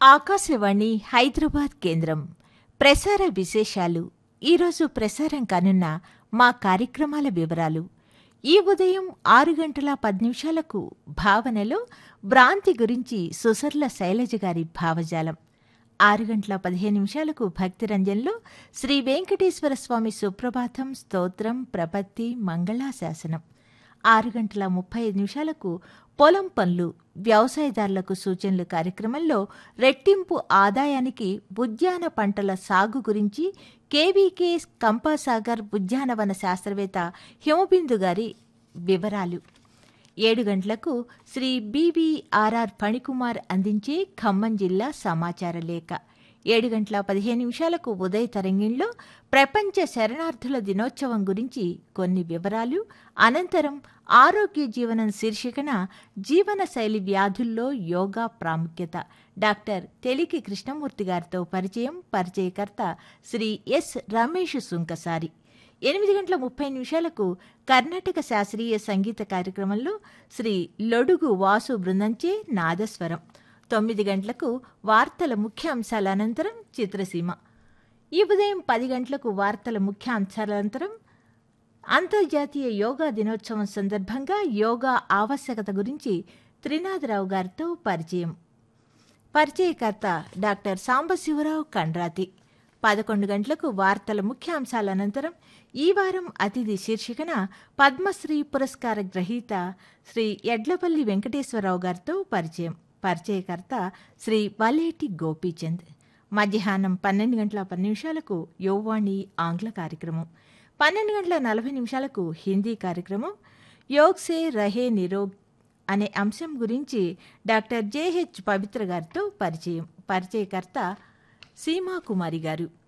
ఆకాశవాణి హైదరాబాద్ కేంద్రం ప్రసార విశేషాలు ఈరోజు ప్రసారం కానున్న మా కార్యక్రమాల వివరాలు ఈ ఉదయం ఆరు గంటల పది నిమిషాలకు భావనలో భ్రాంతి గురించి సుసర్ల శైలజ గారి భావజాలం ఆరు గంటల పదిహేను నిమిషాలకు భక్తిరంజన్లో శ్రీ వెంకటేశ్వర స్వామి సుప్రభాతం స్తోత్రం ప్రపత్తి మంగళాశాసనం ఆరు గంటల ముప్పై ఐదు నిమిషాలకు పొలం పనులు వ్యవసాయదారులకు సూచనలు కార్యక్రమంలో రెట్టింపు ఆదాయానికి ఉద్యాన పంటల సాగు గురించి కేవీకే కంపాసాగర్ ఉద్యానవన శాస్త్రవేత్త హిమబిందు గారి వివరాలు ఏడు గంటలకు శ్రీ బీవీఆర్ఆర్ ఫణికుమార్ అందించే ఖమ్మం జిల్లా సమాచార లేఖ ఏడు గంటల పదిహేను నిమిషాలకు ఉదయ తరంగిణిలో ప్రపంచ శరణార్థుల దినోత్సవం గురించి కొన్ని వివరాలు అనంతరం ఆరోగ్య జీవనం శీర్షికన జీవనశైలి వ్యాధుల్లో యోగా ప్రాముఖ్యత డాక్టర్ తెలికి కృష్ణమూర్తి గారితో పరిచయం పరిచయకర్త శ్రీ ఎస్ రమేష్ సుంకసారి ఎనిమిది గంటల ముప్పై నిమిషాలకు కర్ణాటక శాస్త్రీయ సంగీత కార్యక్రమంలో శ్రీ లొడుగు వాసు బృందంచే నాదస్వరం తొమ్మిది గంటలకు వార్తల ముఖ్య అంశాల అనంతరం చిత్రసీమ ఈ ఉదయం పది గంటలకు వార్తల ముఖ్య అంశాల అనంతరం అంతర్జాతీయ యోగా దినోత్సవం సందర్భంగా యోగా ఆవశ్యకత గురించి త్రినాథరావు గారితో పరిచయం పరిచయకర్త డాక్టర్ సాంబశివరావు కండ్రాతి పదకొండు గంటలకు వార్తల ముఖ్యాంశాల అనంతరం ఈ వారం అతిథి శీర్షికన పద్మశ్రీ పురస్కార గ్రహీత శ్రీ ఎడ్లపల్లి వెంకటేశ్వరరావు గారితో పరిచయం పరిచయకర్త శ్రీ వలేటి గోపీచంద్ మధ్యాహ్నం పన్నెండు గంటల పది నిమిషాలకు యువవాణి ఆంగ్ల కార్యక్రమం పన్నెండు గంటల నలభై నిమిషాలకు హిందీ కార్యక్రమం యోగ్ సే రహే నిరోగ్ అనే అంశం గురించి డాక్టర్ జేహెచ్ పవిత్ర గారితో పరిచయం పరిచయకర్త సీమా కుమారి గారు